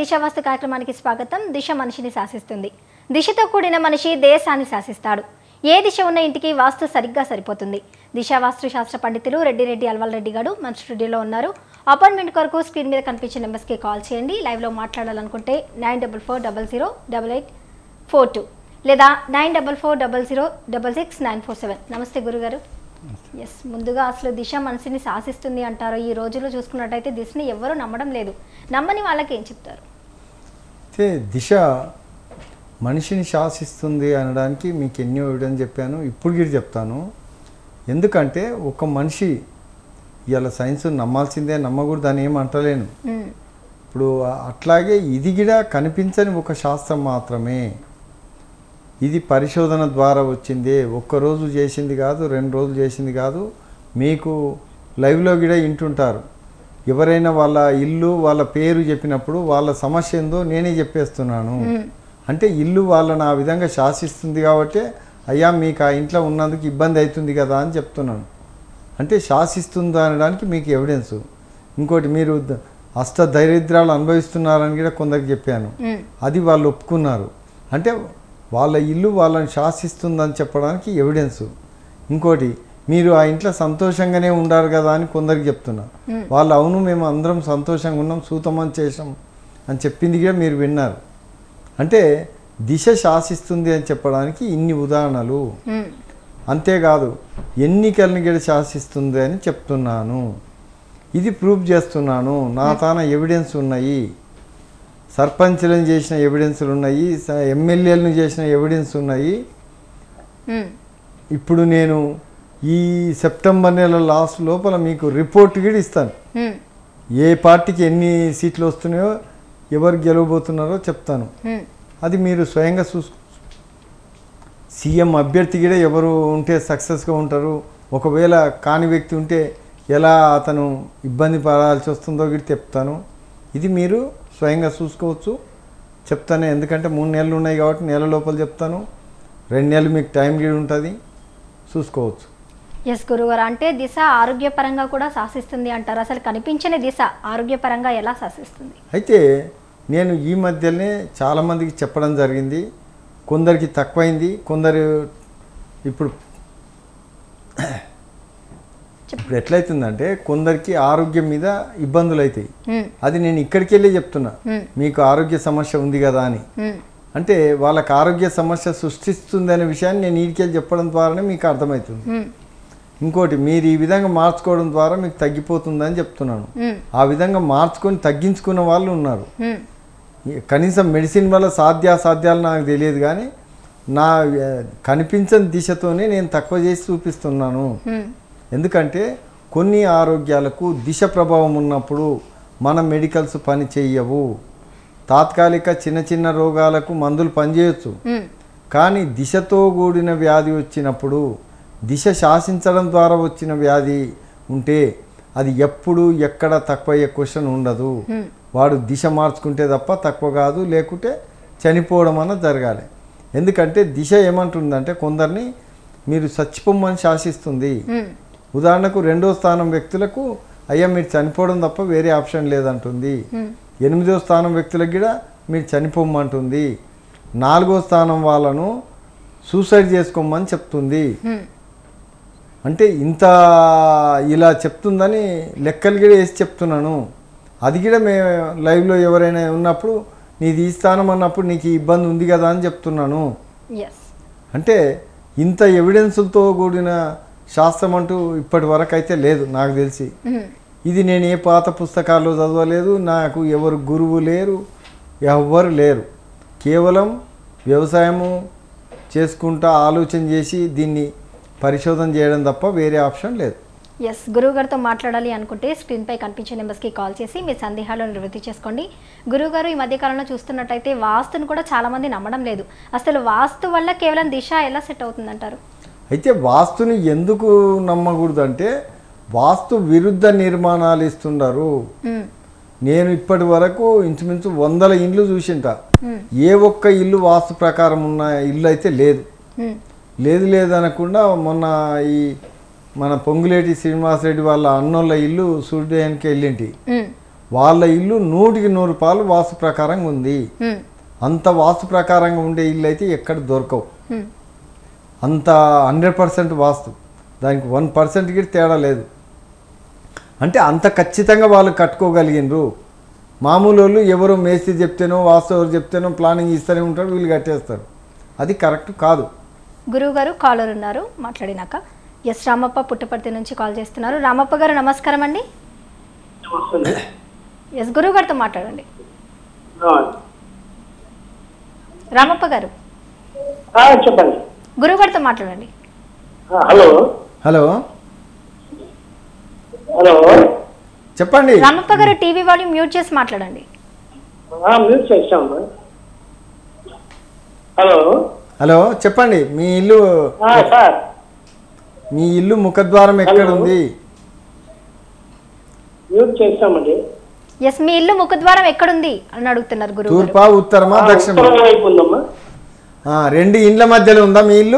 దిశావాస్తు కార్యక్రమానికి స్వాగతం దిశ మనిషిని శాసిస్తుంది దిశతో కూడిన మనిషి దేశాన్ని శాసిస్తాడు ఏ దిశ ఉన్న ఇంటికి వాస్తు సరిగ్గా సరిపోతుంది దిశా వాస్తు శాస్త్ర పండితులు రెడ్డిరెడ్డి అల్వాల్ రెడ్డి గారు మన స్టూడియోలో ఉన్నారు అపాయింట్మెంట్ కొరకు స్క్రీన్ మీద కనిపించే నెంబర్స్కి కాల్ చేయండి లైవ్లో మాట్లాడాలనుకుంటే nine double four double zero double eight four two లేదా nine double four double zero double six nine four seven నమస్తే గురుగారు ఎస్ ముందుగా అసలు దిశ మనసుని శాసిస్తుంది అంటారు ఈ రోజుల్లో చూసుకున్నట్టయితే దిశని ఎవరూ నమ్మడం లేదు నమ్మని వాళ్ళకి ఏం చెప్తారు అయితే దిశ మనిషిని శాసిస్తుంది అనడానికి మీకు ఎన్నో ఎవిడెన్స్ చెప్పాను ఇప్పుడు కూడా చెప్తాను ఎందుకంటే ఒక మనిషి ఇవాళ సైన్స్ నమ్మాల్సిందే నమ్మకూడదు అని ఏం అంటలేను మ్మ్. ఇప్పుడు అట్లాగే ఇది కూడా కనిపించని ఒక శాస్త్రం మాత్రమే ఇది పరిశోధన ద్వారా వచ్చింది ఒక్కరోజు చేసింది కాదు రెండు రోజులు చేసింది కాదు మీకు లైవ్లో కూడా వింటుంటారు ఎవరైనా వాళ్ళ ఇల్లు వాళ్ళ పేరు చెప్పినప్పుడు వాళ్ళ సమస్య ఏందో నేనే చెప్పేస్తున్నాను మ్మ్. అంటే ఇల్లు వాళ్ళని ఆ విధంగా శాసిస్తుంది కాబట్టి అయ్యా మీకు ఆ ఇంట్లో ఉన్నందుకు ఇబ్బంది అవుతుంది కదా అని చెప్తున్నాను అంటే శాసిస్తుందా అనడానికి మీకు ఎవిడెన్స్ ఇంకోటి మీరు ద- అష్ట దరిద్రాలు అనుభవిస్తున్నారని కూడా కొందరికి చెప్పాను మ్మ్. అది వాళ్ళు ఒప్పుకున్నారు అంటే వాళ్ళ ఇల్లు వాళ్ళని శాసిస్తుందని చెప్పడానికి ఎవిడెన్స్ ఇంకోటి మీరు ఆ ఇంట్లో సంతోషంగానే ఉండారు కదా అని కొందరికి చెప్తున్నా మ్మ్. వాళ్ళు అవును మేము అందరం సంతోషంగా ఉన్నాం సూతమని చేసాం అని చెప్పింది కూడా మీరు విన్నారు అంటే దిశ శాసిస్తుంది అని చెప్పడానికి ఇన్ని ఉదాహరణలు మ్మ్. అంతేకాదు ఎన్నికలను కూడా శాసిస్తుంది అని చెప్తున్నాను ఇది ప్రూఫ్ చేస్తున్నాను నా తాన ఎవిడెన్స్ ఉన్నాయి సర్పంచ్లను చేసిన ఎవిడెన్స్లు ఉన్నాయి స- ఎమ్మెల్యేలను చేసిన ఎవిడెన్స్ ఉన్నాయి మ్మ్. ఇప్పుడు నేను ఈ సెప్టెంబర్ నెల లాస్ట్ లోపల మీకు రిపోర్ట్ కూడా ఇస్తాను మ్మ్. ఏ పార్టీకి ఎన్ని సీట్లు వస్తున్నాయో ఎవరు గెలవబోతున్నారో చెప్తాను మ్మ్. అది మీరు స్వయంగా చూసు సీఎం అభ్యర్థి కూడా ఎవరు ఉంటే సక్సెస్గా ఉంటారు ఒకవేళ కాని వ్యక్తి ఉంటే ఎలా అతను ఇబ్బంది పడాల్సి వస్తుందో కూడా చెప్తాను ఇది మీరు స్వయంగా చూసుకోవచ్చు చెప్తాను ఎందుకంటే మూడు నెలలు ఉన్నాయి కాబట్టి నెల లోపల చెప్తాను రెండు నెలలు మీకు టైం కూడా ఉంటుంది చూసుకోవచ్చు ఎస్ గురుగారు అంటే దిశ ఆరోగ్యపరంగా కూడా శాసిస్తుంది అంటారు అసలు కనిపించని దిశ ఆరోగ్యపరంగా ఎలా శాసిస్తుంది అయితే నేను ఈ మధ్యలోనే చాలామందికి చెప్పడం జరిగింది కొందరికి తక్కువైంది కొందరు ఇప్పుడు ఇప్పుడు ఎట్లయితుందంటే కొందరికి ఆరోగ్యం మీద ఇబ్బందులు అవుతాయి మ్మ్. అది నేను ఇక్కడికి వెళ్ళి చెప్తున్నా మ్మ్. మీకు ఆరోగ్య సమస్య ఉంది కదా అని మ్మ్. అంటే వాళ్ళకి ఆరోగ్య సమస్య సృష్టిస్తుంది అనే విషయాన్ని నేను ఈడికెళ్ళి చెప్పడం ద్వారానే మీకు అర్థమవుతుంది మ్మ్. ఇంకోటి మీరు ఈ విధంగా మార్చుకోవడం ద్వారా మీకు తగ్గిపోతుందని చెప్తున్నాను మ్మ్. ఆ విధంగా మార్చుకొని తగ్గించుకున్న వాళ్ళు ఉన్నారు మ్మ్. కనీసం మెడిసిన్ వల్ల సాధ్యాసాధ్యాలు నాకు తెలియదు కానీ నా ఆ, కనిపించని దిశతోనే నేను తక్కువ చేసి చూపిస్తున్నాను మ్మ్. ఎందుకంటే కొన్ని ఆరోగ్యాలకు దిశ ప్రభావం ఉన్నప్పుడు మన మెడికల్స్ పని చేయవు తాత్కాలిక చిన్న చిన్న రోగాలకు మందులు పనిచేయచ్చు మ్మ్. కానీ దిశతో కూడిన వ్యాధి వచ్చినప్పుడు దిశ శాసించడం ద్వారా వచ్చిన వ్యాధి ఉంటే అది ఎప్పుడు ఎక్కడ తక్కువ అయ్యే క్వశ్చన్ ఉండదు మ్మ్. వాడు దిశ మార్చుకుంటే తప్ప తక్కువ కాదు లేకుంటే చనిపోవడం అన్నది జరగాలి ఎందుకంటే దిశ ఏమంటుందంటే కొందరిని మీరు చచ్చిపోమని శాసిస్తుంది మ్మ్. ఉదాహరణకు రెండో స్థానం వ్యక్తులకు అయ్యా మీరు చనిపోవడం తప్ప వేరే ఆప్షన్ లేదంటుంది మ్మ్. ఎనిమిదో స్థానం వ్యక్తులకు కూడా మీరు చనిపోమంటుంది నాలుగో స్థానం వాళ్ళను సూసైడ్ చేసుకోమని చెప్తుంది మ్మ్. అంటే ఇంత ఇలా చెప్తుందని లెక్కలు కూడా వేసి చెప్తున్నాను అది కూడా మే లైవ్లో ఎవరైనా ఉన్నప్పుడు నీది ఈ స్థానం అన్నప్పుడు నీకు ఈ ఇబ్బంది ఉంది కదా అని చెప్తున్నాను ఎస్ అంటే ఇంత ఎవిడెన్సులతో కూడిన శాస్త్రం అంటూ ఇప్పటి వరకు అయితే లేదు నాకు తెలిసి మ్మ్. ఇది నేను ఏ పాత పుస్తకాల్లో చదవలేదు నాకు ఎవరు గురువు లేరు ఎవ్వరు లేరు కేవలం వ్యవసాయము చేసుకుంటా ఆలోచన చేసి దీన్ని పరిశోధన చేయడం తప్ప వేరే ఆప్షన్ లేదు ఎస్ గురువుగారితో మాట్లాడాలి అనుకుంటే స్క్రీన్పై కనిపించే నెంబర్స్కి కాల్ చేసి మీ సందేహాలను నివృత్తి చేసుకోండి గురువుగారు ఈ మధ్యకాలంలో చూస్తున్నట్టయితే వాస్తును కూడా చాలామంది నమ్మడం లేదు అసలు వాస్తు వల్ల కేవలం దిశ ఎలా సెట్ అవుతుందంటారు అయితే వాస్తుని ఎందుకు నమ్మకూడదు అంటే వాస్తు విరుద్ధ నిర్మాణాలు ఇస్తుండరు మ్మ్. నేను ఇప్పటి వరకు ఇంచుమించు వందల ఇండ్లు చూసింట మ్మ్. ఏ ఒక్క ఇల్లు వాస్తు ప్రకారం ఉన్న ఇల్లు అయితే లేదు మ్మ్. లేదు లేదు అనకుండా మొన్న ఈ మన పొంగులేటి శ్రీనివాసరెడ్డి వాళ్ళ అన్నోళ్ళ ఇల్లు చూడడానికి వెళ్ళింటి మ్మ్. వాళ్ళ ఇల్లు నూటికి నూరు పాలు వాస్తు ప్రకారంగా ఉంది ఉమ్, అంత వాస్తు ప్రకారంగా ఉండే ఇల్లు అయితే ఎక్కడ దొరకవు ఉమ్, అంత హండ్రెడ్ పర్సెంట్ వాస్తు దానికి వన్ పర్సెంట్కి తేడా లేదు అంటే అంత ఖచ్చితంగా వాళ్ళు కట్టుకోగలిగినరు మామూలు వాళ్ళు ఎవరో మేస్త్రి చెప్తేనో వాస్తు ఎవరు చెప్తేనో ప్లానింగ్ ఇస్తూనే ఉంటారు వీళ్ళు కట్టేస్తారు అది కరెక్ట్ కాదు గురువు గారు కాలర్ ఉన్నారు మాట్లాడినాక ఎస్ రామప్ప పుట్టపర్తి నుంచి కాల్ చేస్తున్నారు రామప్ప గారు నమస్కారం అండి వస్తుంది ఎస్ గురువు గారితో మాట్లాడండి ఆ. రామప్ప గారు ఆ, చెప్పండి గురువు గారితో మాట్లాడండి ఆ, హలో హలో హలో చెప్పండి రామప్ప గారు టీవీ వాల్యూమ్ మ్యూట్ చేసి మాట్లాడండి ఆ, మ్యూట్ చేస్తాము హలో హలో చెప్పండి మీ ఇల్లు ఆ, సార్ మీ ఇల్లు ముఖద్వారం ఎక్కడ ఉంది మ్యూట్ చేస్తామండి ఎస్ మీ ఇల్లు ముఖద్వారం ఎక్కడుంది అని అడుగుతున్నారు గురువు గారు తూర్పా ఉత్తరమా ఆ, దక్షిణమా ఉత్తరం వైపు ఉందమ్మా ఆ, రెండు ఇండ్ల మధ్యలో ఉందా మీ ఇల్లు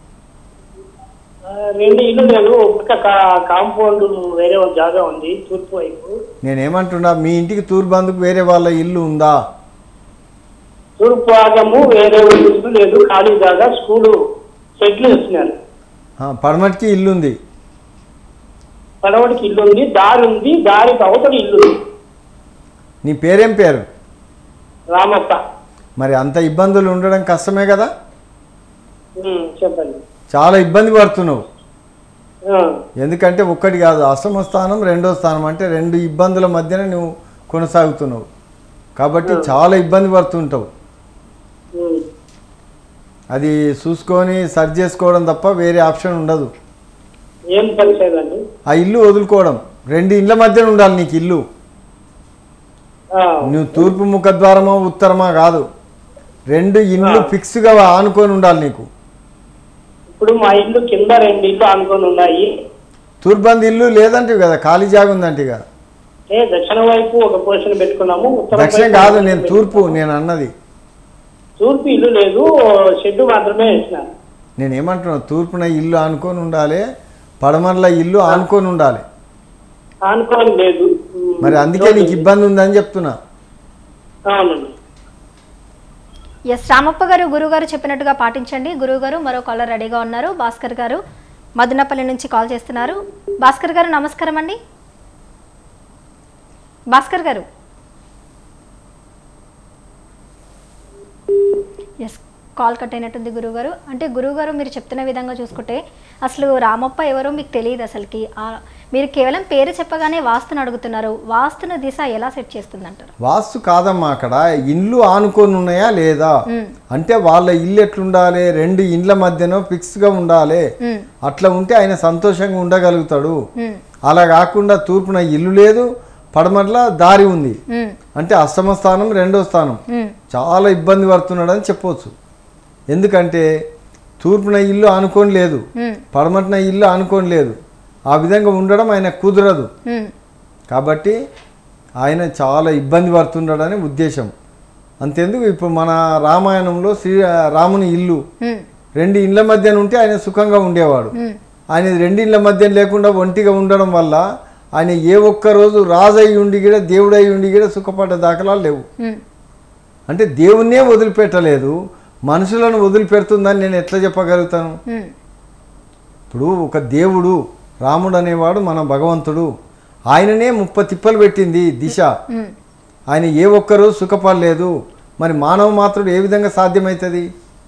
ఆ, రెండు ఇల్లు లేదు ఒక్క కా- కాంపౌండ్ వేరే ఒక జాగా ఉంది తూర్పు వైపు నేనేమంటున్నా మీ ఇంటికి తూర్పు బందుకు వేరే వాళ్ళ ఇల్లు ఉందా తూర్పు భాగము వేరే ఒక ఇల్లు లేదు ఖాళీ జాగా స్కూలు సెట్లు ఇస్తున్నారు ఆ, పడమటికి ఇల్లు ఉంది పడవడికి ఇల్లు ఉంది దారి ఉంది దారికి అవతల ఇల్లు ఉంది నీ పేరేం పేరు రామప్ప మరి అంత ఇబ్బందులు ఉండడం కష్టమే కదా ఉమ్, చెప్పండి చాలా ఇబ్బంది పడుతున్నావు ఆ, ఎందుకంటే ఒక్కటి కాదు అష్టమ స్థానం రెండో స్థానం అంటే రెండు ఇబ్బందుల మధ్యన నువ్వు కొనసాగుతున్నావు కాబట్టి చాలా ఇబ్బంది పడుతుంటావు ఉమ్. అది చూసుకొని సర్చ్ చేసుకోవడం తప్ప వేరే ఆప్షన్ ఉండదు ఏం పని చేయదండి ఆ ఇల్లు వదులుకోవడం రెండు ఇండ్ల మధ్యన ఉండాలి నీకు ఇల్లు ఆ, నువ్వు తూర్పు ముఖద్వారమా ఉత్తరమా కాదు రెండు ఇండ్లు ఫిక్స్గా ఆనుకొని ఉండాలి నీకు ఇప్పుడు మా ఇల్లు కింద రెండు ఇల్లు అనుకొని ఉన్నాయి తూర్బంది ఇల్లు లేదంటే కదా ఖాళీ జాగా ఉందంటే కదా ఏ దక్షిణ వైపు ఒక పోర్షన్ పెట్టుకున్నాము ఉత్తరం దక్షిణం వైపు కాదు ఒక నేను పోర్షన్ తూర్పు నేను అన్నది తూర్పు ఇల్లు లేదు షెడ్ మాత్రమే వేసినాను నేను ఏమంటున్నా తూర్పున ఇల్లు ఆనుకొని ఉండాలి పడమరల ఇల్లు ఆనుకొని ఉండాలి అనుకోని లేదు ఉమ్, మరి అందుకే నీకు ఇబ్బంది ఉందని చెప్తున్నా అవునండి ఎస్ రామప్ప గారు గురువు గారు చెప్పినట్టుగా పాటించండి గురువు గారు మరో కాలర్ రెడీగా ఉన్నారు భాస్కర్ గారు మదనపల్లి నుంచి కాల్ చేస్తున్నారు భాస్కర్ గారు నమస్కారం అండి భాస్కర్ గారు ఎస్ కాల్ కట్ అయినట్టుంది గురువు గారు అంటే గురువు గారు మీరు చెప్తున్న విధంగా చూసుకుంటే అసలు రామప్ప ఎవరో మీకు తెలియదు అసలుకి ఆ- మీరు కేవలం పేరు చెప్పగానే వాస్తును అడుగుతున్నారు వాస్తును దిశ ఎలా సెట్ చేస్తుందంటారు వాస్తు కాదమ్మా అక్కడ ఇండ్లు ఆనుకొని ఉన్నాయా లేదా మ్మ్. అంటే వాళ్ళ ఇల్లు ఎట్లుండాలి రెండు ఇండ్ల మధ్యన ఫిక్స్గా ఉండాలి మ్మ్. అట్లా ఉంటే ఆయన సంతోషంగా ఉండగలుగుతాడు మ్మ్. అలా కాకుండా తూర్పున ఇల్లు లేదు పడమట్ల దారి ఉంది మ్మ్. అంటే అష్టమ స్థానం రెండో స్థానం మ్మ్. చాలా ఇబ్బంది పడుతున్నాడని చెప్పవచ్చు ఎందుకంటే తూర్పున ఇల్లు ఆనుకొని లేదు మ్మ్. పడమటిన ఇల్లు ఆనుకొని లేదు ఆ విధంగా ఉండడం ఆయన కుదరదు మ్మ్. కాబట్టి ఆయన చాలా ఇబ్బంది పడుతున్నాడని ఉద్దేశం అంతెందుకు ఇప్పుడు మన రామాయణంలో శ్రీ రాముని ఇల్లు మ్మ్. రెండు ఇండ్ల మధ్యన ఉంటే ఆయన సుఖంగా ఉండేవాడు మ్మ్. ఆయన రెండు ఇండ్ల మధ్య లేకుండా ఒంటిగా ఉండడం వల్ల ఆయన ఏ ఒక్క రోజు రాజు అయి ఉండి కూడా దేవుడు అయి ఉండి కూడా సుఖపడ్డ దాఖలాలు లేవు మ్మ్. అంటే దేవుణ్ణే వదిలిపెట్టలేదు మనుషులను వదిలిపెడుతుందని నేను ఎట్లా చెప్పగలుగుతాను మ్మ్. ఇప్పుడు ఒక దేవుడు రాముడు అనేవాడు మన భగవంతుడు ఆయననే ముప్ప తిప్పలు పెట్టింది దిశ మ్మ్. ఆయన ఏ ఒక్కరోజు సుఖపడలేదు మరి మానవ మాత్రుడు ఏ విధంగా సాధ్యమవుతుంది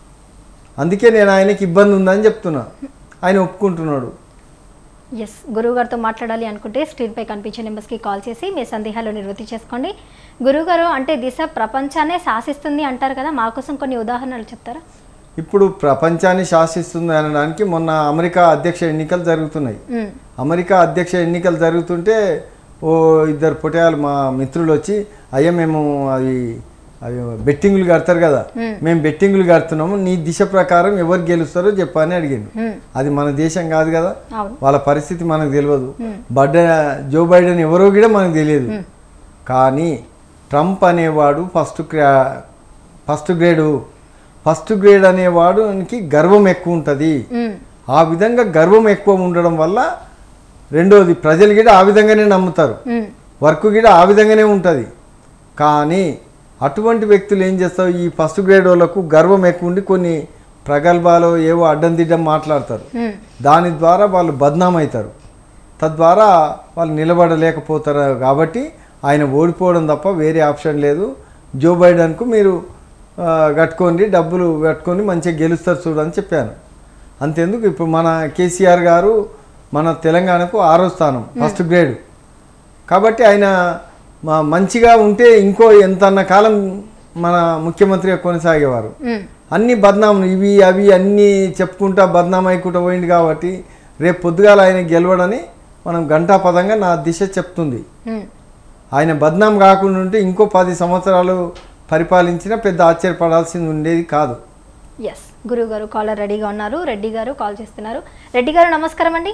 అందుకే నేను ఆయనకి ఇబ్బంది ఉందని చెప్తున్నా ఆయన ఒప్పుకుంటున్నాడు ఎస్ గురువు గారితో మాట్లాడాలి అనుకుంటే స్క్రీన్పై కనిపించే నెంబర్స్కి కాల్ చేసి మీ సందేహాలు నివృత్తి చేసుకోండి గురువు గారు అంటే దిశ ప్రపంచాన్నే శాసిస్తుంది అంటారు కదా మా కోసం కొన్ని ఉదాహరణలు చెప్తారా ఇప్పుడు ప్రపంచాన్ని శాసిస్తుంది అనడానికి మొన్న అమెరికా అధ్యక్ష ఎన్నికలు జరుగుతున్నాయి మ్మ్. అమెరికా అధ్యక్ష ఎన్నికలు జరుగుతుంటే ఓ ఇద్దరు పొటయాలు మా మిత్రులు వచ్చి అయ్యా మేము అది అవి బెట్టింగులు కడతారు కదా మ్మ్. మేము బెట్టింగులు కడుతున్నాము నీ దిశ ప్రకారం ఎవరు గెలుస్తారో చెప్పని అడిగాను మ్మ్. అది మన దేశం కాదు కదా అవును వాళ్ళ పరిస్థితి మనకు తెలియదు మ్మ్. బడ్డ జో బైడెన్ ఎవరో కూడా మనకు తెలియదు కానీ ట్రంప్ అనేవాడు ఫస్ట్ క్రా ఫస్ట్ గ్రేడు ఫస్ట్ గ్రేడ్ అనేవాడుకి గర్వం ఎక్కువ ఉంటుంది మ్మ్. ఆ విధంగా గర్వం ఎక్కువ ఉండడం వల్ల రెండోది ప్రజలు కూడా ఆ విధంగానే నమ్ముతారు మ్మ్. వర్క్ కూడా ఆ విధంగానే ఉంటుంది కానీ అటువంటి వ్యక్తులు ఏం చేస్తారు ఈ ఫస్ట్ గ్రేడ్ వాళ్ళకు గర్వం ఎక్కువ ఉండి కొన్ని ప్రగల్భాలు ఏవో అడ్డం దిడ్డం మాట్లాడతారు ఉమ్, దాని ద్వారా వాళ్ళు బద్నాం అవుతారు తద్వారా వాళ్ళు నిలబడలేకపోతారు కాబట్టి ఆయన ఓడిపోవడం తప్ప వేరే ఆప్షన్ లేదు జో బైడెన్కు మీరు ఆ, కట్టుకోండి డబ్బులు కట్టుకొని మంచిగా గెలుస్తారు చూడని చెప్పాను అంతెందుకు ఇప్పుడు మన కేసీఆర్ గారు మన తెలంగాణకు ఆరో స్థానం ఫస్ట్ గ్రేడ్ కాబట్టి ఆయన మా- మంచిగా ఉంటే ఇంకో ఎంతన్న కాలం మన ముఖ్యమంత్రిగా కొనసాగేవారు ఉమ్, అన్ని బద్నాములు ఇవి అవి అన్నీ చెప్పుకుంటా బద్నాం అయికుంటా పోయింది కాబట్టి రేపు పొద్దుగాల ఆయన గెలవడని మనం గంటాపదంగా నా దిశ చెప్తుంది ఉమ్. ఆయన బద్నాం కాకుండా ఉంటే ఇంకో పది సంవత్సరాలు పరిపాలించినా పెద్ద ఆశ్చర్యపడాల్సింది ఉండేది కాదు ఎస్ గురువు గారు కాలర్ రెడీగా ఉన్నారు రెడ్డి గారు కాల్ చేస్తున్నారు రెడ్డి గారు నమస్కారం అండి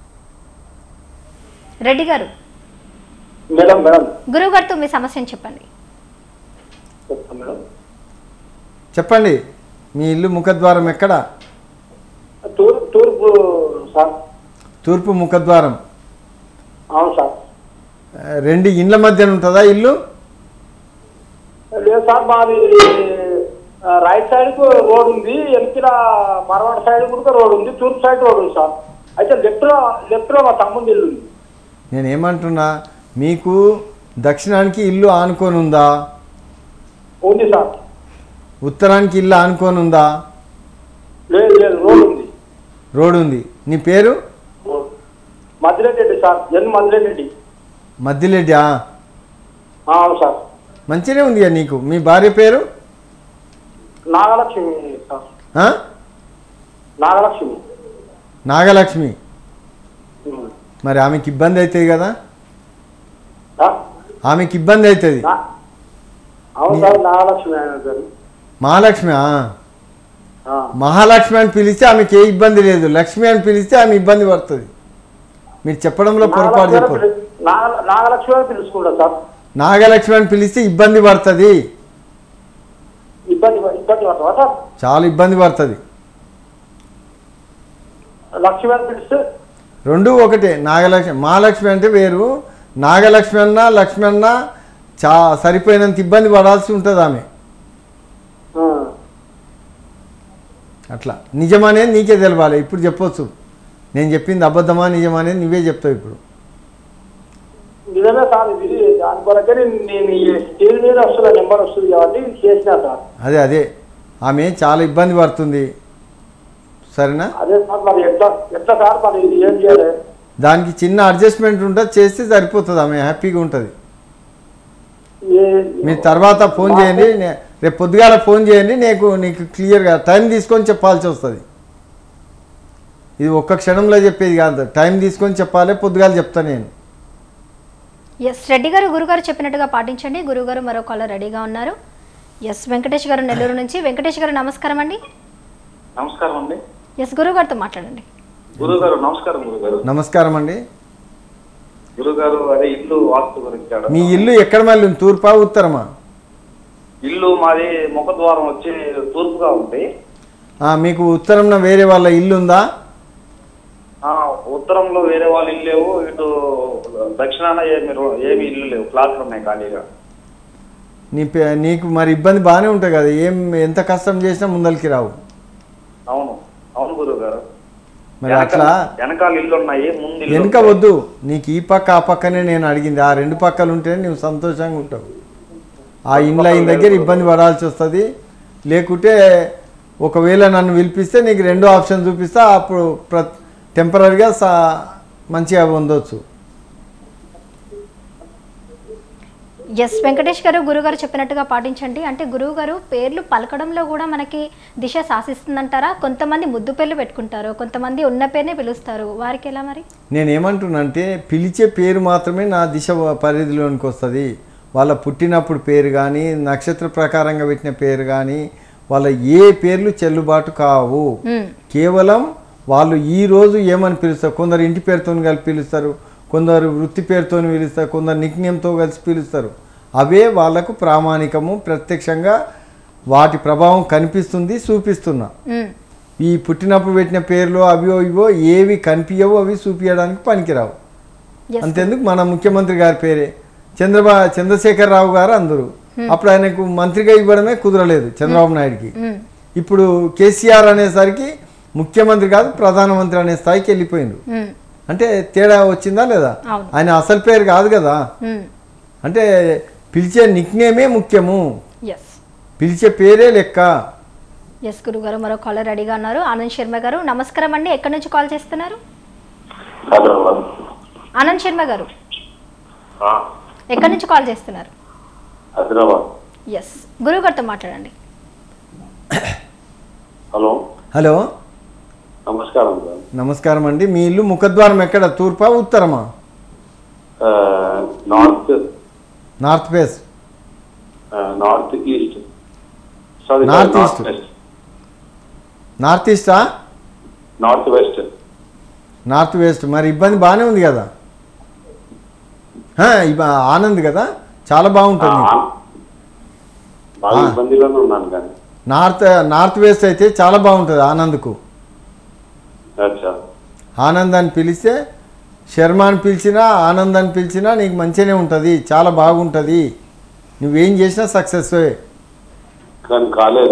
రెడ్డి గారు మేడం మేడం గురువు గారితో మీ సమస్యను చెప్పండి చెప్తాను మేడం చెప్పండి మీ ఇల్లు ముఖద్వారం ఎక్కడ తూర్పు తూర్పు సార్ తూర్పు ముఖద్వారం అవును సార్ ఆ, రెండు ఇండ్ల మధ్యన ఉంటుందా ఇల్లు లేదు సార్ మాది ఆ, రైట్ సైడ్ కు రోడ్ ఉంది వెనకిల మరవాడ సైడ్ కూడా రోడ్ ఉంది తూర్పు సైడ్ రోడ్ ఉంది సార్ అయితే లెఫ్ట్ లో లెఫ్ట్ లో మా తమ్ముడు ఇల్లు ఉంది నేను ఏమంటున్నా మీకు దక్షిణానికి ఇల్లు ఆనుకొని ఉందా ఉంది సార్ ఉత్తరానికి ఇల్లు ఆనుకొని ఉందా లేదు లేదు రోడ్ ఉంది రోడ్ ఉంది నీ పేరు మధ్యరెడ్డి సార్ ఎన్ మధ్యరెడ్డి మద్దిరెడ్డి ఆ? ఆ, అవును సార్ మంచిగానే ఉంది కదా నీకు మీ భార్య పేరు నాగలక్ష్మి సార్ ఆ? నాగలక్ష్మి నాగలక్ష్మి ఉమ్. మరి ఆమెకి ఇబ్బంది అవుతుంది కదా ఆ? ఆమెకి ఇబ్బంది అవుతుంది నా- అవును సార్ నాగలక్ష్మి ఆయన పేరు మహాలక్ష్మి ఆ. ఆ. మహాలక్ష్మి అని పిలిస్తే ఆమెకి ఏ ఇబ్బంది లేదు లక్ష్మి అని పిలిస్తే ఆమె ఇబ్బంది పడుతుంది మీరు చెప్పడంలో పొరపాటు నాగలక్ష్మి చెప్పరు అని పిలు- నాగ- నాగలక్ష్మి అని పిలుచుకుంటా సార్ నాగలక్ష్మి అని పిలిస్తే ఇబ్బంది పడుతుంది ఇబ్బంది ఇబ్బంది పడతావా సార్ చాలా ఇబ్బంది పడుతుంది లక్ష్మి అని పిలిస్తే రెండు ఒకటే నాగలక్ష్మి మహాలక్ష్మి అంటే వేరు నాగలక్ష్మి అన్నా లక్ష్మి అన్నా చా సరిపోయినంత ఇబ్బంది పడాల్సి ఉంటుంది ఆమె ఆ. అట్లా నిజమనేది నీకే తెలవాలి ఇప్పుడు చెప్పొచ్చు నేను చెప్పింది అబద్ధమా నిజమా అనేది నువ్వే చెప్తావు ఇప్పుడు నిజమే సార్ ఇది దాని కొరకే నేను నేను ఈ స్టేజ్ మీద వస్తున్న నెంబర్ వస్తుంది కాబట్టి చేసిన సార్ అదే అదే ఆమె చాలా ఇబ్బంది పడుతుంది సరేనా అదే సార్ మరి ఎట్లా ఎట్లా సార్ మరి ఇది ఏం చేయాలి దానికి చిన్న అడ్జస్ట్మెంట్ ఉంటుంది చేస్తే సరిపోతుంది ఆమె హ్యాపీగా ఉంటుంది ఏ- మీరు తర్వాత ఫోన్ చేయండి నే- రేపు పొద్దుగాల ఫోన్ చేయండి నీకు నీకు క్లియర్గా టైం తీసుకొని చెప్పాల్సి వస్తుంది ఇది ఒక్క క్షణంలో చెప్పేది కాదు టైం తీసుకొని చెప్పాలి పొద్దుగాల చెప్తా నేను ఎస్ రెడ్డి గారు గురుగారు చెప్పినట్టుగా పాటించండి గురుగారు మరో కాలర్ రెడీగా ఉన్నారు ఎస్ వెంకటేష్ గారు నెల్లూరు నుంచి వెంకటేష్ గారు నమస్కారం అండి నమస్కారం అండి ఎస్ గురుగారితో మాట్లాడండి గురుగారు నమస్కారం గురుగారు నమస్కారం అండి గురుగారు అదే ఇల్లు వాస్తు గురించి అడగ- మీ ఇల్లు ఎక్కడ మళ్ళీ ఉంది? తూర్పా ఉత్తరమా ఇల్లు మాది ముఖద్వారం వచ్చి తూర్పుగా ఉంది ఆ, మీకు ఉత్తరంన వేరే వాళ్ళ ఇల్లు ఉందా ఆ ఉత్తరంలో వేరే వాళ్ళ ఇల్లు లేవు ఇటు దక్షిణాన ఏమి రో- ఏమి ఇల్లు లేవు ఫ్లాట్లు ఉన్నాయి ఖాళీగా నీ పే- నీకు మరి ఇబ్బంది బాగానే ఉంటుంది కదా ఏం ఎంత కష్టం చేసినా ముందరికి రావు అవును అవును గురుగారు మరి అట్లా వెనకాల ఇల్లు ఉన్నాయి ముందు ఇల్లు వెనుక వద్దు నీకు ఈ పక్క ఆ పక్కనే నేను అడిగింది ఆ రెండు పక్కలు ఉంటేనే నువ్వు సంతోషంగా ఉంటావు ఆ ఇండ్ల అయిన దగ్గర ఇబ్బంది పడాల్సి వస్తుంది లేకుంటే ఒకవేళ నన్ను పిలిపిస్తే నీకు రెండో ఆప్షన్ చూపిస్తా అప్పుడు ప్ర టెంపరీగా సా మంచిగా పొందొచ్చు ఎస్ వెంకటేష్ గారు గురుగారు చెప్పినట్టుగా పాటించండి అంటే గురువు గారు పేర్లు పలకడంలో కూడా మనకి దిశ శాసిస్తుందంటారా కొంతమంది ముద్దు పేర్లు పెట్టుకుంటారు కొంతమంది ఉన్న పేరునే పిలుస్తారు వారికి ఎలా మరి నేను ఏమంటున్నానంటే పిలిచే పేరు మాత్రమే నా దిశ పరిధిలోనికి వస్తుంది వాళ్ళ పుట్టినప్పుడు పేరు కానీ నక్షత్ర ప్రకారంగా పెట్టిన పేరు కానీ వాళ్ళ ఏ పేర్లు చెల్లుబాటు కావు మ్మ్. కేవలం వాళ్ళు ఈ రోజు ఏమని పిలుస్తారు కొందరు ఇంటి పేరుతో కలిపి పిలుస్తారు కొందరు వృత్తి పేరుతో పిలుస్తారు కొందరు నిక్నేమ్తో కలిసి పిలుస్తారు అవే వాళ్ళకు ప్రామాణికము ప్రత్యక్షంగా వాటి ప్రభావం కనిపిస్తుంది చూపిస్తున్నా మ్మ్. ఈ పుట్టినప్పుడు పెట్టిన పేర్లు అవివో ఇవో ఏవి కనిపించవో అవి చూపించడానికి పనికిరావు Yes. అంతెందుకు మన ముఖ్యమంత్రి గారి పేరే చంద్రబా చంద్రశేఖరరావు గారు అందరు అప్పుడు ఆయనకు మంత్రిగా ఇవ్వడమే కుదరలేదు చంద్రబాబు నాయుడుకి ఉమ్, ఇప్పుడు కేసీఆర్ అనేసరికి ముఖ్యమంత్రి కాదు ప్రధానమంత్రి అనే స్థాయికి వెళ్ళిపోయిండు ఉమ్, అంటే తేడా వచ్చిందా లేదా అవును. ఆయన అసలు పేరు కాదు కదా ఉమ్, అంటే పిలిచే నిక్నేమే ముఖ్యము ఎస్ పిలిచే పేరే లెక్క ఎస్ గురుగారు మరో కాలర్ రెడీగా ఉన్నారు ఆనంద్ శర్మ గారు నమస్కారం అండి ఎక్కడి నుంచి కాల్ చేస్తున్నారు హైదరాబాద్ ఆనంద్ శర్మ గారు ఆ, ఎక్కడి నుంచి కాల్ చేస్తున్నారు హైదరాబాద్ ఎస్ గురువు గారితో మాట్లాడండి హలో హలో నమస్కారం సార్ నమస్కారం అండి మీ ఇల్లు ముఖద్వారం ఎక్కడ తూర్పా ఉత్తరమా ఆ, నార్త్ నార్త్ ఫేస్ ఆ, north east sorry north sir, east. West north ఈస్టా నార్త్ వెస్ట్ నార్త్ వెస్ట్ మరి ఇబ్బంది బాగానే ఉంది కదా హా, ఇబ్బ- ఆనంద్ కదా చాలా ఆ, బాగుంటుంది ఆ, బాగా ఆ. ఇబ్బందిగానే ఉన్నాను కానీ నార్త్ నార్త్ వెస్ట్ అయితే చాలా బాగుంటుంది ఆనంద్కు అచ్చా ఆనంద్ అని పిలిస్తే శర్మ అని పిలిచినా ఆనంద్ అని పిలిచినా నీకు మంచిగానే ఉంటుంది చాలా బాగుంటుంది నువ్వేం చేసినా సక్సెస్ కానీ కాలేదు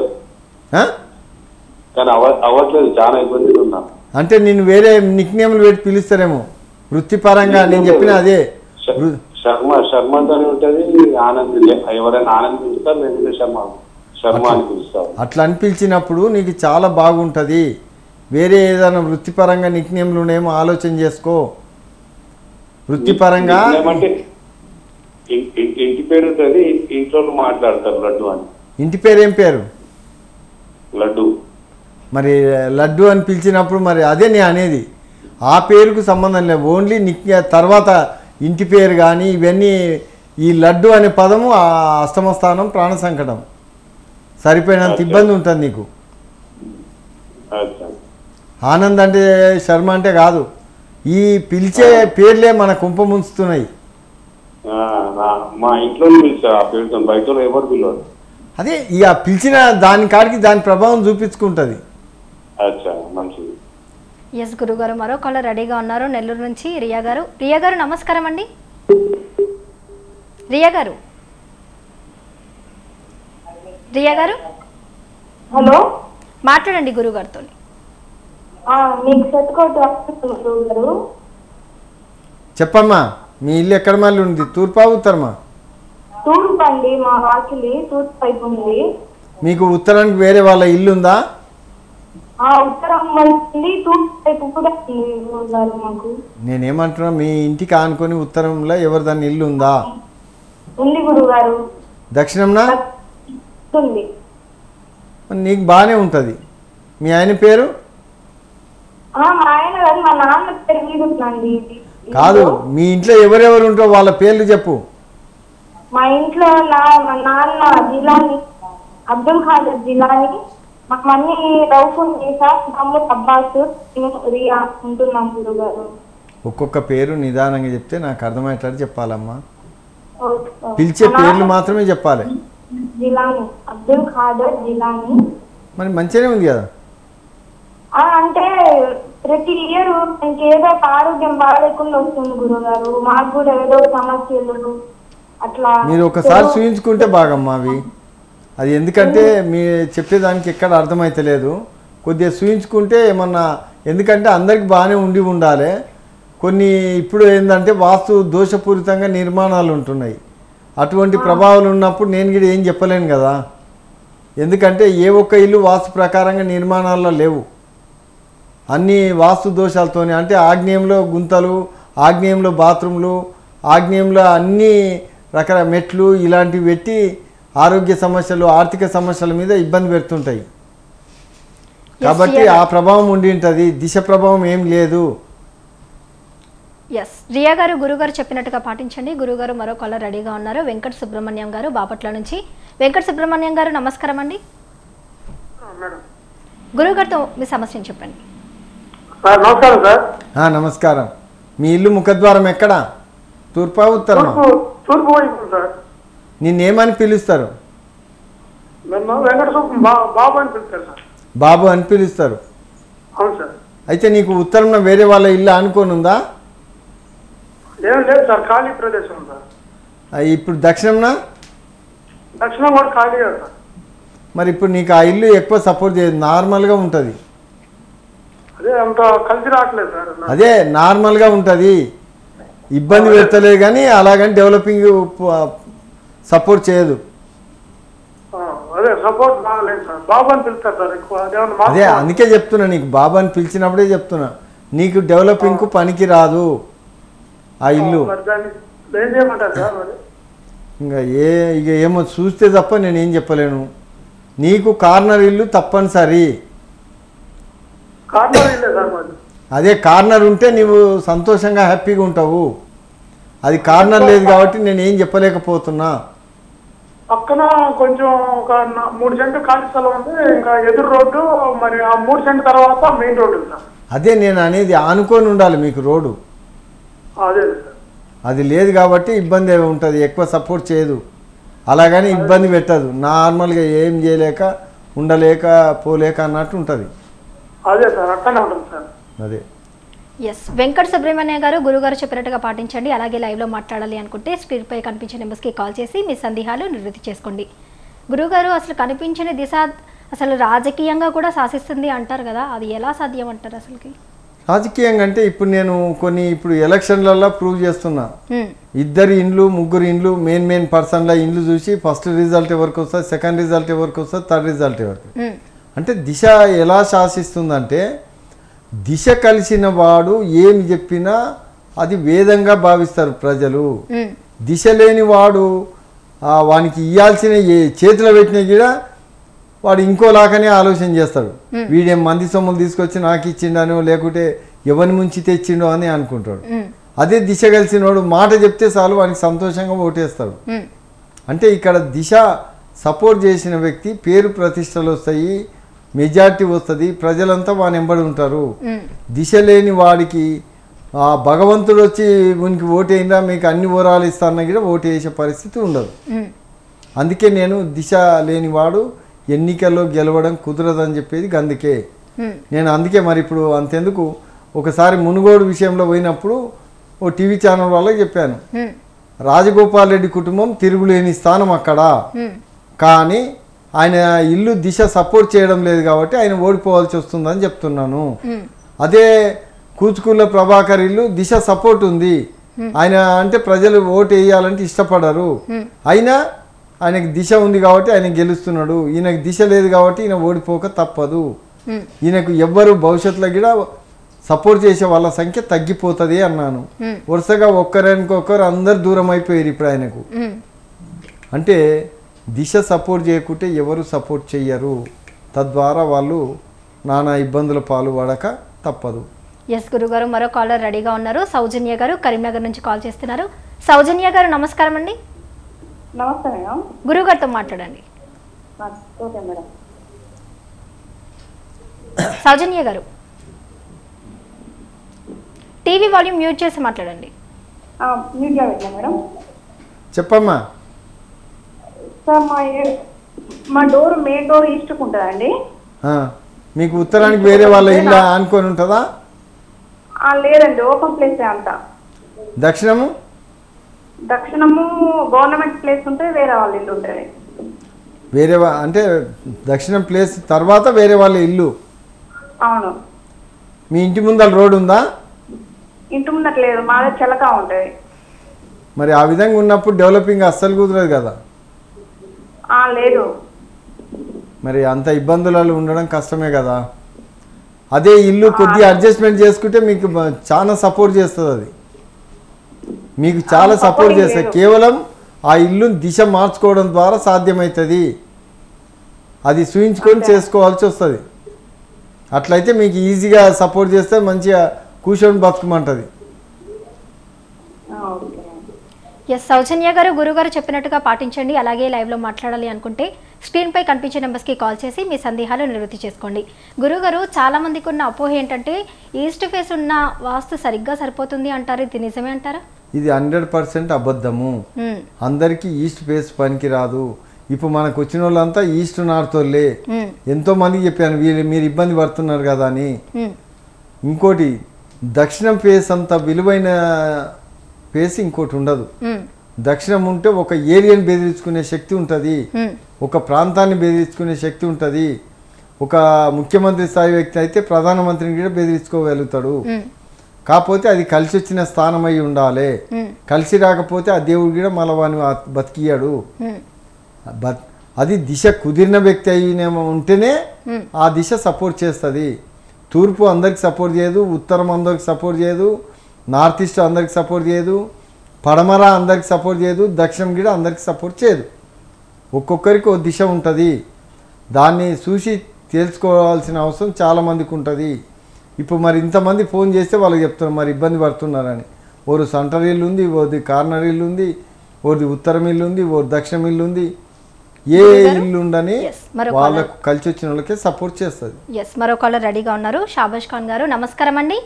కానీ అవ అవ్వట్లేదు చాలా ఇబ్బందిగా ఉన్నాను అంటే నేను వేరే నిక్నేములు పెట్టి పిలుస్తారేమో వృత్తిపరంగా నేను చెప్పిన అదే శ- వృ- శర్మ శర్మ అని ఉంటుంది ఆనంద్ లే- ఎవరైనా ఆనంద్ పిలుస్తారు లేదంటే శర్మ శర్మ అని పిలుస్తారు అట్లా అని పిలిచినప్పుడు నీకు చాలా బాగుంటుంది వేరే ఏదైనా వృత్తిపరంగా నిక్నేములు ఉన్నాయేమో ఆలోచన చేసుకో వృత్తిపరంగా ఏమంటే ఇం- ఇం- ఇంటి పేరు ఉంటుంది ఇంట్లో మాట్లాడతారు లడ్డు అని ఇంటి పేరు ఏం పేరు లడ్డు మరి లడ్డు అని పిలిచినప్పుడు మరి అదే నేను అనేది ఆ పేరుకు సంబంధం లేదు ఓన్లీ నిక్ తర్వాత ఇంటి పేరు కానీ ఇవన్నీ ఈ లడ్డు అనే పదము ఆ అష్టమ స్థానం ప్రాణ సంకటం సరిపోయినంత ఇబ్బంది ఉంటుంది నీకు అచ్చా ఆనంద్ అంటే శర్మ అంటే కాదు ఈ పిలిచే పేర్లే మన కుంప ముంచుతున్నాయి ఆ, నా- మా ఇంట్లో పిలిచారు ఆ పేరుతో బయట వాళ్ళు ఎవరు పిలవరు అదే ఈ ఆ పిలిచిన దాని కాడికి దాని ప్రభావం చూపించుకుంటుంది అచ్చా మంచిది ఎస్ గురుగారు మరో కాలర్ రెడీగా ఉన్నారు నెల్లూరు నుంచి రియా గారు రియా గారు నమస్కారం అండి రియా గారు రియా గారు హలో మాట్లాడండి గురుగారితో ఆ, మీకు సెట్ కోట్ గారు చెప్పమ్మా మీ ఇల్లు ఎక్కడ మళ్ళీ ఉంది తూర్పా ఉత్తరమా తూర్పు అండి మా వాకిలి తూర్పు వైపు ఉంది మీకు ఉత్తరానికి వేరే వాళ్ళ ఇల్లు ఉందా ఆ ఉత్తరం వైపు తూర్పు వైపు కూడా ఉంది గురుగారు మాకు నేనేమంటున్నా మీ ఇంటికి ఆనుకొని ఉత్తరంలో ఎవరి దాని ఇల్లు ఉందా ఉంది గురుగారు దక్షిణంనా ఉంది మరి నీకు బాగానే ఉంటుంది మీ ఆయన పేరు ఆ, మా ఆయన గారు మా నాన్న పేరు మీద ఉందండి ఇది. కాదు మీ ఇంట్లో ఎవరెవరు ఉంటారో వాళ్ళ పేర్లు చెప్పు మా ఇంట్లో నా మా నాన్న జిలాని అబ్దుల్ ఖాదర్ జిలాని మా మమ్మీ రౌఫుల్ నిసా తమ్ముడు అబ్బాస్ నేను రియా ఉంటున్నాం గురుగారు ఒక్కొక్క పేరు నిదానంగా చెప్తే నాకు అర్థమయ్యేటట్టు చెప్పాలమ్మా ఓకే. పిలిచే మా పేర్లు నాన్న మాత్రమే చెప్పాలి జిలాని అబ్దుల్ ఖాదర్ జిలాని మరి మంచిగానే ఉంది కదా ఆ, అంటే ప్రతి ఇయర్ ఇంకేదో ఒక ఆరోగ్యం బాగాలేకుండా వస్తుంది గురుగారు మాకు కూడా ఏదో సమస్యలు అట్లా మీరు ఒకసారి చూయించుకుంటే బాగమ్మా అవి అది ఎందుకంటే మీ చెప్పేదానికి ఎక్కడ అర్థమైతలేదు కొద్దిగా చూయించుకుంటే ఏమన్నా ఎందుకంటే అందరికి బాగానే ఉండి ఉండాలి కొన్ని ఇప్పుడు ఏంటంటే వాస్తు దోషపూరితంగా నిర్మాణాలు ఉంటున్నాయి అటువంటి ప్రభావాలు ఉన్నప్పుడు నేను కూడా ఏం చెప్పలేను కదా ఎందుకంటే ఏ ఒక్క ఇల్లు వాస్తు ప్రకారంగా నిర్మాణాల్లో లేవు అన్ని వాస్తు దోషాలతోనే అంటే ఆగ్నేయంలో గుంతలు ఆగ్నేయంలో బాత్రూమ్లు ఆగ్నేయంలో అన్ని రకాల మెట్లు ఇలాంటివి పెట్టి ఆరోగ్య సమస్యలు ఆర్థిక సమస్యల మీద ఇబ్బంది పెడుతుంటాయి కాబట్టి ఆ ప్రభావం ఉండి ఉంటుంది దిశ ప్రభావం ఏం లేదు ఎస్ రియా గారు గురుగారు చెప్పినట్టుగా పాటించండి గురుగారు మరో కాలర్ రెడీగా ఉన్నారు వెంకట సుబ్రహ్మణ్యం గారు బాపట్ల నుంచి వెంకట సుబ్రహ్మణ్యం గారు నమస్కారం అండి గురుగారితో మీ సమస్యను చెప్పండి సార్ నమస్కారం సార్ ఆ, నమస్కారం మీ ఇల్లు ముఖద్వారం ఎక్కడ తూర్పా ఉత్తరమా తూర్పు తూర్పు వైపు సార్ నిన్నేమని పిలుస్తారు నన్ను వెంకట సుబ్బ- బా- బాబు అని పిలుస్తారు సార్ బాబు అని పిలుస్తారు అవును సార్ అయితే నీకు ఉత్తరంలో వేరే వాళ్ళ ఇల్లు అనుకోని ఉందా ఏం లేదు సార్ ఖాళీ ప్రదేశం సార్ ఆ, ఇప్పుడు దక్షిణంనా దక్షిణం కూడా ఖాళీ కదా సార్ మరి ఇప్పుడు నీకు ఆ ఇల్లు ఎక్కువ సపోర్ట్ చేయదు నార్మల్గా ఉంటుంది అదే అంత కలిసి రావట్లేదు సార్ నాకు. అదే నార్మల్గా ఉంటుంది ఇబ్బంది పెట్టలేదు కానీ అలాగని డెవలపింగ్ సపోర్ట్ చేయదు ఆ, అదే సపోర్ట్ బాగాలేదు సార్ బాబు అని పిలుస్తారు సార్ ఎక్కువ అదేమన్నా అదే మార్పు- అందుకే చెప్తున్నా నీకు బాబాని పిలిచినప్పుడే చెప్తున్నా నీకు డెవలపింగ్కు పనికి రాదు ఆ ఇల్లు మరి దాన్ని ఏం చేయమంటారు సార్ మరి ఇంకా ఏ ఇక ఏమో చూస్తే తప్ప నేనేం చెప్పలేను నీకు కార్నర్ ఇల్లు తప్పనిసరి కార్నర్ ఇల్లే సార్ మరి అదే కార్నర్ ఉంటే నీవు సంతోషంగా హ్యాపీగా ఉంటావు అది కార్నర్ లేదు కాబట్టి నేను ఏం చెప్పలేకపోతున్నా పక్కన కొంచెం ఒక నా- మూడు సెంటు ఖాళీ స్థలం ఉంది ఇంకా ఎదురు రోడ్డు మరి ఆ మూడు సెంటు తర్వాత మెయిన్ రోడ్డు ఉంది సార్ అదే నేను అనేది ఆనుకొని ఉండాలి మీకు రోడ్డు అదే సార్ అది లేదు కాబట్టి ఇబ్బంది ఉంటుంది ఎక్కువ సపోర్ట్ చేయదు అలాగని ఇబ్బంది పెట్టదు నార్మల్గా ఏం చేయలేక ఉండలేక పోలేక అన్నట్టు ఉంటుంది అదే సార్ అక్కడనే ఉంటుంది సార్ అదే ఎస్ వెంకట సుబ్రహ్మణ్య గారు గురుగారు చెప్పినట్టుగా పాటించండి అలాగే లైవ్లో మాట్లాడాలి అనుకుంటే స్క్రీన్పై కనిపించే నెంబర్స్కి కాల్ చేసి మీ సందేహాలు నివృత్తి చేసుకోండి గురుగారు అసలు కనిపించని దిశ అసలు రాజకీయంగా కూడా శాసిస్తుంది అంటారు కదా అది ఎలా సాధ్యం అంటారు అసలుకి రాజకీయంగా అంటే ఇప్పుడు నేను కొన్ని ఇప్పుడు ఎలక్షన్లలో ప్రూవ్ చేస్తున్నా హ్మ్. ఇద్దరు ఇండ్లు ముగ్గురు ఇండ్లు మెయిన్ మెయిన్ పర్సన్ల ఇండ్లు చూసి ఫస్ట్ రిజల్ట్ ఎవరికి వస్తుంది సెకండ్ రిజల్ట్ ఎవరికి వస్తుంది థర్డ్ రిజల్ట్ ఎవరికి హ్మ్. అంటే దిశ ఎలా శాసిస్తుందంటే దిశ కలిసిన వాడు ఏమి చెప్పినా అది వేదంగా భావిస్తారు ప్రజలు హ్మ్. దిశ లేని వాడు ఆ, వానికి ఇవ్వాల్సిన ఏ చేతిలో పెట్టిన కూడా వాడు ఇంకోలాగానే ఆలోచన చేస్తాడు వీడేం మంది సొమ్ములు తీసుకొచ్చి నాకు ఇచ్చిండనో లేకుంటే ఎవరి ముంచి తెచ్చిండో అని అనుకుంటాడు హ్మ్. అదే దిశ కలిసినోడు మాట చెప్తే చాలు వానికి సంతోషంగా ఓటేస్తాడు హ్మ్. అంటే ఇక్కడ దిశ సపోర్ట్ చేసిన వ్యక్తి పేరు ప్రతిష్టలు వస్తాయి మెజార్టీ వస్తుంది ప్రజలంతా వాని ఎంబడి ఉంటారు హ్మ్. దిశ లేని వాడికి ఆ భగవంతుడు వచ్చి ఉనికి ఓటేయిందా మీకు అన్ని ఓరాలు ఇస్తానన్నా కూడా ఓటు వేసే పరిస్థితి ఉండదు హ్మ్. అందుకే నేను దిశ లేనివాడు ఎన్నికల్లో గెలవడం కుదరదని చెప్పేది అందుకే హ్మ్. నేను అందుకే మరి ఇప్పుడు అంతెందుకు ఒకసారి మునుగోడు విషయంలో పోయినప్పుడు ఓ టీవీ ఛానల్ వాళ్ళకి చెప్పాను హ్మ్. రాజగోపాల్ రెడ్డి కుటుంబం తిరుగులేని స్థానం అక్కడ హ్మ్. కానీ ఆయన ఇల్లు దిశ సపోర్ట్ చేయడం లేదు కాబట్టి ఆయన ఓడిపోవాల్సి వస్తుందని చెప్తున్నాను హ్మ్. అదే కూచుకుల్ల ప్రభాకర్ ఇల్లు దిశ సపోర్ట్ ఉంది ఆయన అంటే ప్రజలు ఓటు వేయాలంటే ఇష్టపడరు హ్మ్. అయినా ఆయనకి దిశ ఉంది కాబట్టి ఆయన గెలుస్తున్నాడు ఈయనకు దిశ లేదు కాబట్టి ఈయన ఓడిపోక తప్పదు హ్మ్. ఈయనకు ఎవ్వరు భవిష్యత్తులో కూడా సపోర్ట్ చేసే వాళ్ళ సంఖ్య తగ్గిపోతుంది అన్నాను హ్మ్. వరుసగా ఒక్కరికొకరు అందరు దూరం అయిపోయారు ఇప్పుడు ఆయనకు హ్మ్. అంటే దిశ సపోర్ట్ చేయకుంటే ఎవరు సపోర్ట్ చెయ్యరు తద్వారా వాళ్ళు నానా ఇబ్బందుల పాలు పడక తప్పదు ఎస్ గురుగారు మరో కాలర్ రెడీగా ఉన్నారు సౌజన్య గారు కరీంనగర్ నుంచి కాల్ చేస్తున్నారు సౌజన్య గారు నమస్కారం అండి నమస్తే మేడం గురుగారితో మాట్లాడండి ఓకే మేడం సౌజన్య గారు టీవీ వాల్యూమ్ మ్యూట్ చేసి మాట్లాడండి మ్యూట్లో పెట్టినా మేడం చెప్పమ్మా సార్ మా ఏ- మా డోర్ మెయిన్ డోర్ ఈస్ట్కి ఉంటుందండి ఆ, మీకు ఉత్తరానికి వేరే వాళ్ళ ఇల్లు అనుకొని ఉంటుందా ఆ, లేదండి ఓపెన్ ప్లేస్ అంతా దక్షిణము దక్షిణము గవర్నమెంట్ ప్లేస్ ఉంటే వేరే వాళ్ళ ఇల్లు ఉంటుంది వేరే వా- అంటే దక్షిణం ప్లేస్ తర్వాత వేరే వాళ్ళ ఇల్లు అవును మీ ఇంటి ముందర రోడ్ ఉందా ఇంటి ముందట లేదు మాదే చిలక ఉంటుంది మరి ఆ విధంగా ఉన్నప్పుడు డెవలపింగ్ అస్సలు కుదరదు కదా ఆ, లేదు మరి అంత ఇబ్బందులలో ఉండడం కష్టమే కదా అదే ఇల్లు కొద్దిగా అడ్జస్ట్మెంట్ చేసుకుంటే మీకు బ- చాలా సపోర్ట్ చేస్తుంది అది మీకు చాలా ఆ, సపోర్ట్ supporting చేస్తుంది లేదు. కేవలం ఆ ఇల్లు దిశ మార్చుకోవడం ద్వారా సాధ్యమవుతుంది అది సూయించుకొని చేసుకోవాల్సి వస్తుంది అట్లయితే మీకు ఈజీగా సపోర్ట్ చేస్తే మంచిగా కూర్చొని బతుకమంటుంది ఆ, ఓకే ఎస్ సౌజన్య గారు గురుగారు చెప్పినట్టుగా పాటించండి అలాగే లైవ్లో మాట్లాడాలి అనుకుంటే స్క్రీన్పై కనిపించే నెంబర్స్కి కాల్ చేసి మీ సందేహాలు నివృత్తి చేసుకోండి గురుగారు చాలా మందికి ఉన్న అపోహ ఏంటంటే ఈస్ట్ ఫేస్ ఉన్న వాస్తు సరిగ్గా సరిపోతుంది అంటారు ఇది నిజమే అంటారా ఇది హండ్రెడ్ పర్సెంట్ అబద్ధము మ్మ్. అందరికీ ఈస్ట్ ఫేస్ పనికి రాదు ఇప్పుడు మనకు వచ్చిన వాళ్ళంతా ఈస్ట్ నార్త్ వాళ్ళే మ్మ్. ఎంతో మందికి చెప్పాను వీళ్ళు మీరు ఇబ్బంది పడుతున్నారు కదా అని మ్మ్. ఇంకోటి దక్షిణం ఫేస్ అంత విలువైన ఫేస్ ఇంకోటి ఉండదు మ్మ్. దక్షిణం ఉంటే ఒక ఏరియాని బెదిరించుకునే శక్తి ఉంటుంది ఉమ్, ఒక ప్రాంతాన్ని బెదిరించుకునే శక్తి ఉంటుంది ఒక ముఖ్యమంత్రి స్థాయి వ్యక్తి అయితే ప్రధానమంత్రిని కూడా బెదిరించుకోగలుగుతాడు ఉమ్, కాకపోతే అది కలిసి వచ్చిన స్థానం అయి ఉండాలి ఉమ్, కలిసి రాకపోతే ఆ దేవుడు కూడా మళ్ళీ వాని బతికియాడు ఉమ్, బట్ అది దిశ కుదిరిన వ్యక్తి అయినేమో ఉంటేనే ఉమ్. ఆ దిశ సపోర్ట్ చేస్తుంది తూర్పు అందరికి సపోర్ట్ చేయదు ఉత్తరం అందరికి సపోర్ట్ చేయదు నార్త్ ఈస్ట్ అందరికి సపోర్ట్ చేయదు పడమర అందరికి సపోర్ట్ చేయదు దక్షిణం కూడా అందరికి సపోర్ట్ చేయదు ఒక్కొక్కరికి ఒక దిశ ఉంటుంది దాన్ని చూసి తేల్చుకోవాల్సిన అవసరం చాలామందికి ఉంటుంది ఇప్పుడు మరి ఇంతమంది ఫోన్ చేస్తే వాళ్ళకి చెప్తున్నారు మరి ఇబ్బంది పడుతున్నారని ఓరు సెంటర్ ఇల్లు ఉంది ఓది కార్నర్ ఇల్లు ఉంది ఓది ఉత్తరం ఇల్లు ఉంది ఓ దక్షిణం ఇల్లు ఉంది ఏ ఇల్లు ఉండని Yes, మరొక వాళ్ళకు కలిసి వచ్చిన వాళ్ళకే సపోర్ట్ చేస్తుంది ఎస్ మరో కాలర్ రెడీగా ఉన్నారు షాబాష్ ఖాన్ గారు నమస్కారం అండి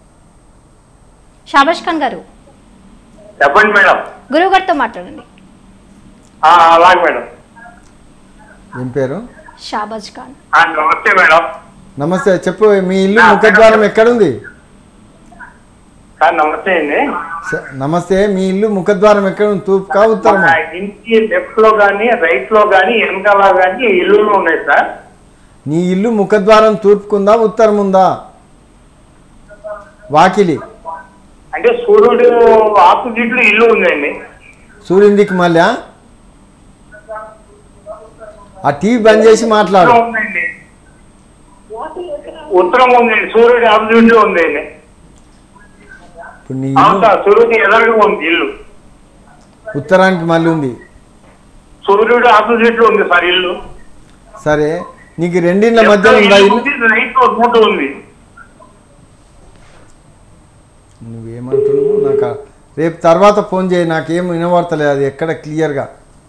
షాబాష్ ఖాన్ గారు చెప్పండి మేడం గురువు గారితో మాట్లాడండి ఆ, అలాగే మేడం ఏం పేరు షాబాజ్ ఖాన్ ఆ, నమస్తే మేడం నమస్తే చెప్పు మీ ఇల్లు ముఖద్వారం ఎక్కడుంది సార్ నమస్తే అండి స- నమస్తే మీ ఇల్లు ముఖద్వారం ఎక్కడ ఉంది తూర్పుకా ఉత్తరమా మా ఇంటి లెఫ్ట్ లో గానీ రైట్ లో గానీ వెనకాల గానీ ఇల్లులు ఉన్నాయి సార్ నీ ఇల్లు ముఖద్వారం తూర్పుకుందా ఉత్తరం ఉందా వాకిలి అంటే సూర్యుడు ఆపోజిట్ లో ఇల్లు ఉందండి సూర్యునికి మళ్ళా ఆ టీవీ బంద్ చేసి మాట్లాడు ఉత్తరం ఉందండి ఉత్తరం ఉందండి సూర్యుడు ఆపోజిట్ లో ఉందండి ఇప్పుడు నీ అవును ఇల్లు సార్ సూర్యుడు ఎదురుగా ఉంది ఇల్లు ఉత్తరానికి మళ్ళీ ఉంది సూర్యుడు ఆపోజిట్ లో ఉంది సార్ ఇల్లు సరే నీకు రెండిండ్ల మధ్య ఉందా ఇల్లు రైట్ లో రూట్ ఉంది నువ్వేమంటున్నావు నాకు ఆ- రేపు తర్వాత ఫోన్ చేయి నాకేం వినబడతలేదు అది ఎక్కడ క్లియర్గా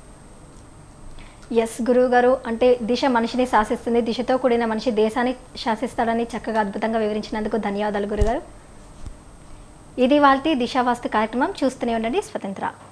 ఎస్ గురువు గారు అంటే దిశ మనిషిని శాసిస్తుంది దిశతో కూడిన మనిషి దేశాన్ని శాసిస్తాడని చక్కగా అద్భుతంగా వివరించినందుకు ధన్యవాదాలు గురుగారు ఇది వాళ్ళ దిశావాస్తు కార్యక్రమం చూస్తూనే ఉండండి స్వతంత్ర